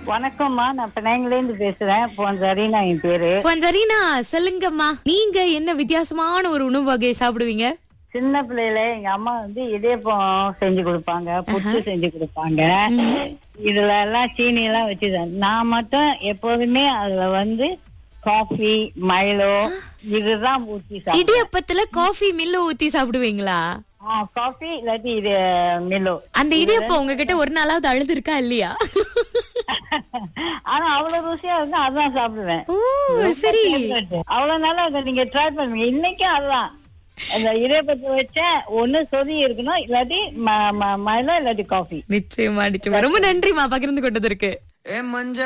வணக்கம்மா நான் பிணைங்கல இருந்து பேசுறேன் போன்சாரினா என் பேரு கொஞ்சரீனா சொல்லுங்கம்மா நீங்க என்ன வித்தியாசமான ஒரு உணவு வகையை சாப்பிடுவீங்க சின்ன பிள்ளையில எங்க அம்மா வந்து இடியப்பம் செஞ்சு கொடுப்பாங்க புட்டு செஞ்சு கொடுப்பாங்க இதுல எல்லாம் சீனி எல்லாம் வச்சுதான் நான் மட்டும் எப்போதுமே அதுல வந்து காஃபி மைலோ இதுதான் ஊத்தி சாப்பிடுவேன் இடியப்பத்துல காஃபி மில்லு ஊத்தி சாப்பிடுவீங்களா காஃபி இல்லாட்டி இது மில்லோ அந்த இடியப்பம் உங்ககிட்ட ஒரு நாளாவது அழுது இருக்கா இல்லையா ஆனா அவ்வளவு ருசியா இருக்கு அதான் சாப்பிடுவேன் ஓ சரி அவ்வளவு நாளா அதை நீங்க ட்ரை பண்ணுவீங்க இன்னைக்கும் அதுதான் அந்த இடியப்பத்தை வச்ச ஒண்ணு சொதி இருக்கணும் இல்லாட்டி ம- ம- மைலோ இல்லாட்டி காஃபி நிச்சயமா நிச்சயமா ரொம்ப நன்றிமா பகிர்ந்து கொண்டதற்கு ஏ மஞ்ச